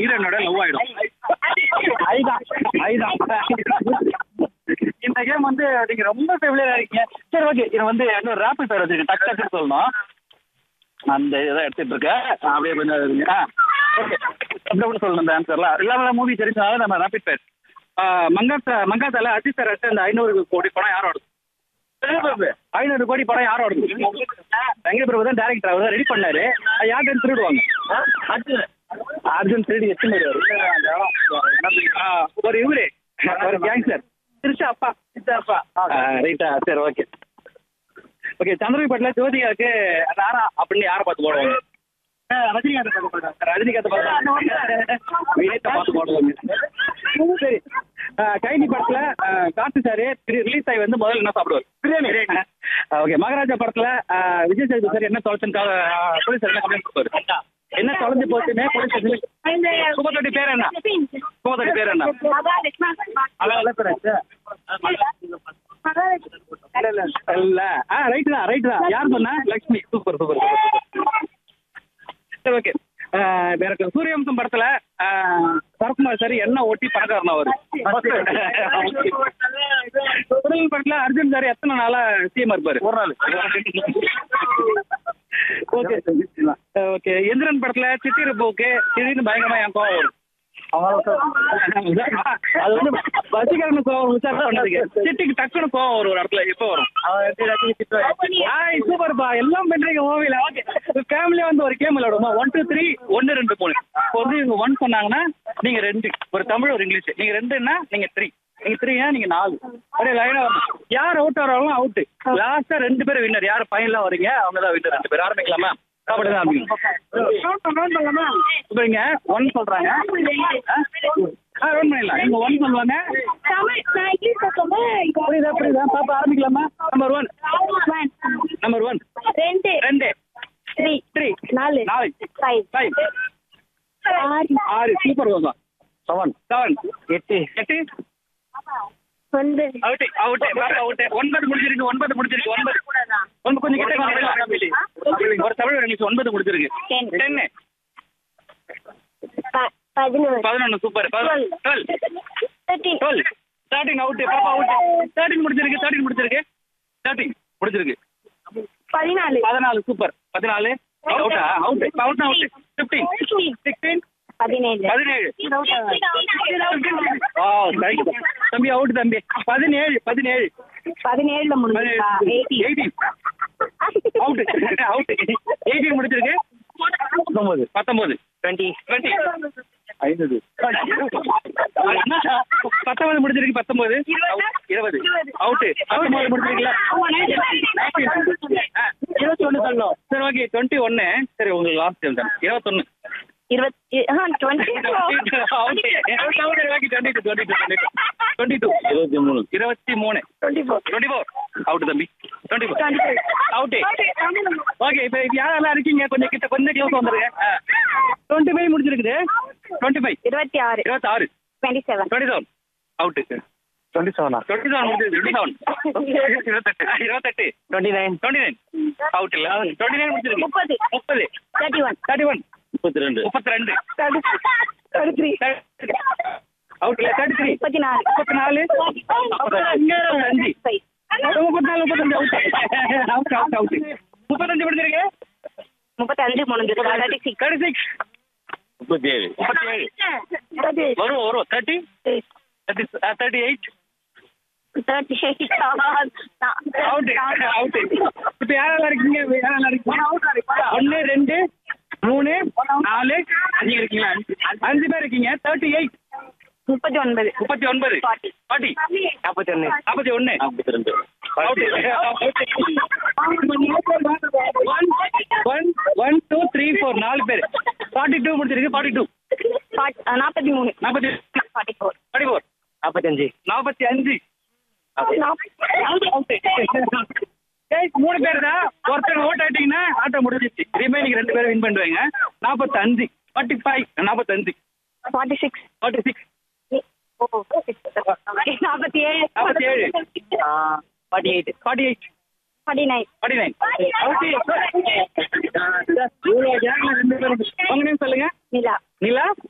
ஹீரோனோட love ஆயிடும் ஐதான் ஐதான் இந்த game வந்து நீங்க ரொம்ப ஃபெமிலியரா இருக்கீங்க சரி ஓகே இது வந்து இன்னொரு ரேபிட் ஃபயர் வச்சிருக்கேன் டக் டக்குன்னு சொல்லணும் அந்த இதை எடுத்துட்டு இருக்கேன் அப்படியே கொஞ்சம் இருங்க ஓகே அப்படி அப்படி சொல்லணும் இந்த ஆன்சர்லாம் இல்லாம மூவி தெரிஞ்சாலும் நம்ம ரேபிட் ஃபயர் மங்காத்தா மங்காத்தால அஜித் சார் அடுத்து இந்த ஐநூறு கோடி படம் யாரோட ஐநூறு கோடி படம் யாரோட ரங்க பிரபு தான் டேரக்டர் அவர் ரெடி பண்ணாரு அது யார்கிட்ட திருடுவாங்க அர்ஜுன் திருடி எத்தனை ஒரு இவரு ஒரு கேங்ஸ்டர் திருஷா அப்பா அப்பா ரைட்டா சரி ஓகே ஓகே சந்திரபாட்டில் ஜோதிகாவுக்கு நாரா அப்படின்னு யாரை பார்த்து போடுவாங்க ரஜினிகாந்த் பார்த்து போடுவாங்க ரஜினிகாந்த் பார்த்து வினயத்தை பார்த்து போடுவாங்க சரி கைதி படத்துல அஹ், காட்டு சாரு ரிலீஸ் ஆகி வந்து முதல்ல என்ன சாப்பிடுவார் பிரியாணி ஓகே மகாராஜா படத்துல அஹ், விஜய் சேதுபதி சார் என்ன தொலைச்சுன்னு போலீஸ் என்ன கம்ப்ளைண்ட் கொடுப்பாரு என்ன தொலைஞ்சு போச்சுன்னு போலீஸ் ஸ்டேஷன்ல குப்பத்தொட்டி பேர் என்ன குப்பத்தொட்டி பேர் என்ன இல்ல ஆ ரைட் தான் ரைட் தான் யார் சொன்னா லக்ஷ்மி சூப்பர் சூப்பர் சரி ஓகே எனக்கு சூரியவம்சம் படத்துல ஆ, சரத்குமார் சார் என்ன ஓட்டி பணக்காரன் அவரு சுடல் படத்துல அர்ஜுன் சார் எத்தனை நாளா சிஎம் இருப்பாரு ஒரு நாள் ஓகே ஓகே எந்திரன் படத்துல சித்திர போக்கு திடீர்னு பயங்கரமா என் கோவம் வரும் அது வந்து வசீகரன் கோவம் விசாரணை பண்ணதுக்கு சிட்டிக்கு டக்குனு கோவம் வரும் ஒரு இடத்துல எப்போ வரும் ஹாய் சூப்பர்ப்பா எல்லாம் பண்றீங்க மூவில ஓகே ஃபேமிலியா வந்து ஒரு கேம் விளையாடுமா ஒன் டூ த்ரீ ஒன்னு ரெண்டு மூணு இப்போ வந்து இவங்க ஒன் சொன்னாங்கன்னா நீங்க ரெண்டு ஒரு தமிழ் ஒரு இங்கிலீஷ் நீங்க ரெண்டுன்னா நீங்க த்ரீ நீங்க த்ரீயா நீங்க நாலு அப்படியே லைனா யார் அவுட் ஆகிறாலும் அவுட் லாஸ்டா ரெண்டு பேரும் வின்னர் யார் ஃபைனலா வரீங்க அவங்க தான் வின்னர் ரெண்டு பேர் ஆரம்பிக்கலாமா கபடி தான் ஆரம்பிக்கணும் இப்ப இங்க ஒன் சொல்றாங்க ஆ ரன் பண்ணிடலாம் இவங்க ஒன் சொல்லுவாங்க புரியுதா புரியுதா பாப்பா ஆரம்பிக்கலாமா நம்பர் ஒன் நம்பர் ஒன் ரெண்டு ரெண்டு த்ரீ த்ரீ நாலு நாலு ஃபைவ் ஃபைவ் ஆறு ஆறு சூப்பர் பாப்பா செவன் செவன் எட்டு எட்டு ஒன்பது அவுட் அவுட் பாப்பா அவுட் ஒன்பது முடிஞ்சிருக்கு ஒன்பது முடிஞ்சிருக்கு ஒன்பது ஒன்பது கொஞ்சம் கிட்ட வாங்க. ஒரு தமிழ் இங்கிலீஷ் ஒன்பது முடிஞ்சிருக்கு Ten. டென்னு ப- பதினொன்று பதினொன்று super twelve thirteen twelve thirteen out பாப்பா அவுட் தேர்ட்டின் முடிஞ்சிருக்கு தேர்ட்டின் முடிஞ்சிருக்கு தேர்ட்டின் முடிஞ்சிருக்கு பதினாலு பதினாலு சூப்பர் பதினாலு அவுட்டா out out out fifteen sixteen பதினேழு பதினேழு ஆ ரைட் தம்பி அவுட் தம்பி பதினேழு பதினேழு பதினேழுல முடிஞ்சிருக்கா eighty eighteen out out eighteen முடிச்சிருக்கு பத்தொன்பது பத்தொன்பது டுவெண்ட்டி டுவெண்ட்டி ஐநூறு பத்தொன்பது முடிச்சிருக்கு பத்தொன்பது இருபது அவுட் பத்தொன்பது முடிச்சிருக்கீங்களா இருபத்தி ஒன்று சொல்லணும் சரி ஓகே டுவெண்ட்டி ஒன்று சரி உங்களுக்கு லாஸ்ட் டைம் தான் இருபத்தொன்று இருபத்தி டுவெண்ட்டி டுவெண்ட்டி டூ இருபத்தி மூணு இருபத்தி மூணு twenty four twenty four out தம்பி டுவெண்ட்டி ஃபோர் அவுட் ஓகே இப்போ இப்போ யாரெல்லாம் இருக்கீங்க கொஞ்சம் கிட்ட கொஞ்சம் க்ளோஸ் வந்துருங்க டுவெண்ட்டி ஃபைவ் முடிஞ்சிருக்குது டுவெண்ட்டி ஃபைவ் இருபத்தி ஆறு இருபத்தாறு twenty seven twenty seven out twenty செவனா டுவெண்ட்டி செவன் முடிஞ்சது டுவெண்ட்டி செவன் இருபத்தெட்டு இருபத்தெட்டு twenty nine twenty nine out இல்லை டுவெண்ட்டி நைன் முடிச்சிருக்கு முப்பது முப்பது தேர்ட்டி ஒன் தேர்ட்டி ஒன் முப்பத்தி ரெண்டு முப்பத்தி ரெண்டு தேர்ட்டி த்ரீ அவுட் இல்லை தேர்ட்டி த்ரீ முப்பத்தி நாலு முப்பத்தி நாலு அஞ்சு முப்பத்தி நாலு முப்பத்தஞ்சு அவுட் அவுட் அவுட் அவுட் முப்பத்தஞ்சு முடிஞ்சிருக்கு முப்பத்தஞ்சு முடிஞ்சது தேர்ட்டி சிக்ஸ் தேர்ட்டி சிக்ஸ் முப்பத்தி ஏழு முப்பத்தி ஏழு தேர்ட்டி வரும் வரும் thirty thirty thirty eight thirty out out இப்போ யாரெல்லாம் இருக்கீங்க யாரெல்லாம் இருக்கீங்க ஒன்று ரெண்டு மூணு நாலு அஞ்சு இருக்கீங்களா அஞ்சு பேர் இருக்கீங்க தேர்ட்டி எயிட் முப்பத்தி ஒன்பது முப்பத்தி ஒன்பது Forty. ஃபார்ட்டி நாற்பத்தி ஒன்று நாற்பத்தி ஒன்று நாற்பத்தி ரெண்டு one one two three four நாலு பேர் ஃபார்ட்டி டூ முடிச்சிருக்கு ஃபார்ட்டி டூ நாற்பத்தி மூணு நாற்பத்தி ஃபார்ட்டி ஃபோர் ஃபார்ட்டி ஃபோர் நாற்பத்தஞ்சு நாற்பத்தி அஞ்சு ஏய், மூணு பேர் தான் ஒருத்தர் ஓட் ஆயிட்டீங்கன்னா ஆட்டம் முடிஞ்சிச்சு ரிமைனிங் ரெண்டு பேரும் வின் பண்ணுவாங்க நாற்பத்தஞ்சு ஃபார்ட்டி ஃபைவ் நாற்பத்தஞ்சு ஃபார்ட்டி சிக்ஸ் ஃபார்ட்டி சிக்ஸ் நாற்பத்தி ஏழு நாற்பத்தி ஏழு forty eight forty eight forty nine forty nine ரெண்டு பேரும் உங்க நேம் சொல்லுங்க நிலா நிலா